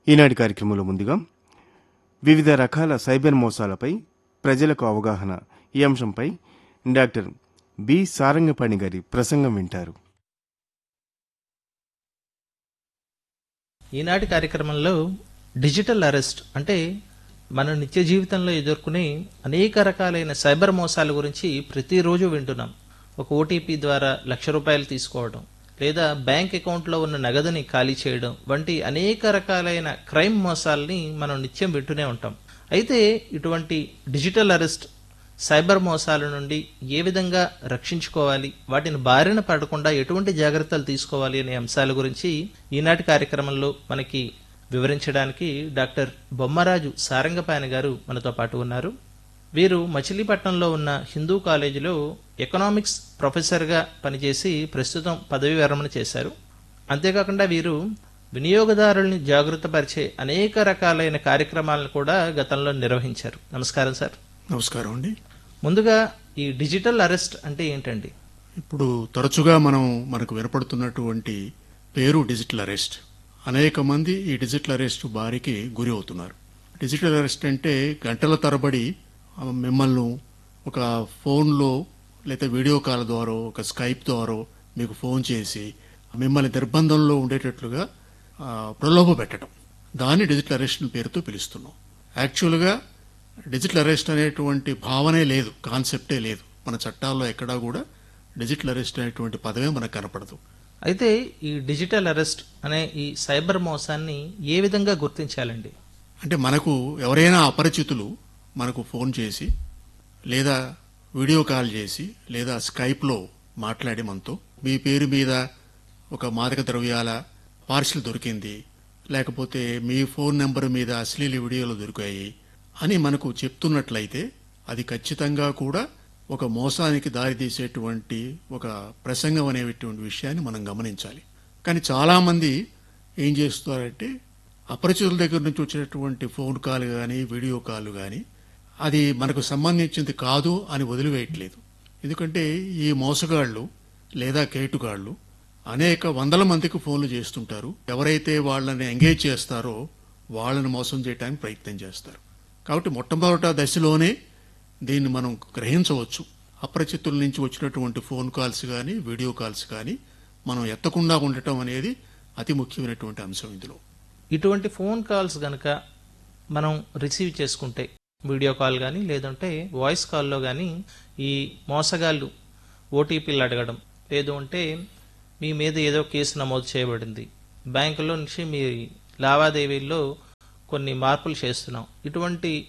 ఈనాటి కార్యక్రమంలో ముందుగా వివిధ రకాల సైబర్ మోసాలపై ప్రజలకు అవగాహన ఈ అంశంపై డాక్టర్ బి సారంగపాణి గారి ప్రసంగం వింటారు ఈనాటి కార్యక్రమంలో డిజిటల్ అరెస్ట్ అంటే మన నిత్య జీవితంలో ఎదుర్కొనే అనేక రకాలైన సైబర్ మోసాల గురించి ప్రతిరోజు వింటున్నాం ఒక ఓటీపీ ద్వారా లక్ష రూపాయలు తీసుకోవడం లేదా బ్యాంక్ అకౌంట్లో ఉన్న నగదుని ఖాళీ చేయడం వంటి అనేక రకాలైన క్రైమ్ మోసాలని మనం నిత్యం వింటూనే ఉంటాం అయితే ఇటువంటి డిజిటల్ అరెస్ట్ సైబర్ మోసాల నుండి ఏ విధంగా రక్షించుకోవాలి వాటిని బారిన పడకుండా ఎటువంటి జాగ్రత్తలు తీసుకోవాలి అనే అంశాల గురించి ఈనాటి కార్యక్రమంలో మనకి వివరించడానికి డాక్టర్ బొమ్మరాజు సారంగపాయన గారు మనతో పాటు ఉన్నారు వీరు మచిలీపట్నంలో ఉన్న హిందూ కాలేజీలో ఎకనామిక్స్ ప్రొఫెసర్గా పనిచేసి ప్రస్తుతం పదవి విరమణ చేశారు అంతేకాకుండా వీరు వినియోగదారుల్ని జాగృతపరిచే అనేక రకాలైన కార్యక్రమాలను కూడా గతంలో నిర్వహించారు నమస్కారం సార్ నమస్కారం అండి ముందుగా ఈ డిజిటల్ అరెస్ట్ అంటే ఏంటండి ఇప్పుడు తరచుగా మనం మనకు వినపడుతున్నటువంటి పేరు డిజిటల్ అరెస్ట్ అనేక మంది ఈ డిజిటల్ అరెస్ట్ బారికి గురి అవుతున్నారు డిజిటల్ అరెస్ట్ అంటే గంటల తరబడి ఆ, మిమ్మల్ని ఒక ఫోన్లో లేదా వీడియో కాల్ ద్వారా ఒక స్కైప్ ద్వారా మీకు ఫోన్ చేసి మిమ్మల్ని నిర్బంధంలో ఉండేటట్లుగా ఆ, ప్రలోభ పెట్టడం దాన్ని డిజిటల్ అరెస్ట్ పేరుతో పిలుస్తున్నాం యాక్చువల్గా డిజిటల్ అరెస్ట్ అనేటువంటి భావనే లేదు కాన్సెప్టే లేదు మన చట్టాల్లో ఎక్కడా కూడా డిజిటల్ అరెస్ట్ అనేటువంటి పదమే మనకు కనపడదు అయితే ఈ డిజిటల్ అరెస్ట్ అనే ఈ సైబర్ మోసాన్ని ఏ విధంగా గుర్తించాలండి అంటే మనకు ఎవరైనా అపరిచితులు మనకు ఫోన్ చేసి లేదా వీడియో కాల్ చేసి లేదా స్కైప్లో మాట్లాడి మనతో మీ పేరు మీద ఒక మాదక ద్రవ్యాల పార్సిల్ దొరికింది లేకపోతే మీ ఫోన్ నెంబర్ మీద అశ్లీల వీడియోలు దొరికాయి అని మనకు చెప్తున్నట్లయితే అది ఖచ్చితంగా కూడా ఒక మోసానికి దారితీసేటువంటి ఒక ప్రసంగం అనేటువంటి విషయాన్ని మనం గమనించాలి కానీ చాలామంది ఏం చేస్తున్నారంటే అపరిచితుల దగ్గర నుంచి వచ్చేటువంటి ఫోన్ కాల్ కానీ వీడియో కాల్ కానీ అది మనకు సంబంధించింది కాదు అని వదిలివేయట్లేదు ఎందుకంటే ఈ మోసగాళ్ళు లేదా కేటుగాళ్ళు అనేక వందల మందికి ఫోన్లు చేస్తుంటారు ఎవరైతే వాళ్ళని ఎంగేజ్ చేస్తారో వాళ్ళని మోసం చేయడానికి ప్రయత్నం చేస్తారు కాబట్టి మొట్టమొదట దశలోనే దీన్ని మనం గ్రహించవచ్చు అపరిచితుల నుంచి వచ్చినటువంటి ఫోన్ కాల్స్ కానీ వీడియో కాల్స్ కానీ మనం ఎత్తకుండా ఉండటం అనేది అతి ముఖ్యమైనటువంటి అంశం ఇందులో ఇటువంటి ఫోన్ కాల్స్ గనక మనం రిసీవ్ చేసుకుంటే వీడియో కాల్ కానీ లేదంటే వాయిస్ కాల్లో కానీ ఈ మోసగాళ్ళు ఓటీపీలు అడగడం లేదు అంటే మీ మీద ఏదో కేసు నమోదు చేయబడింది బ్యాంకులో నుంచి మీ లావాదేవీల్లో కొన్ని మార్పులు చేస్తున్నాం ఇటువంటి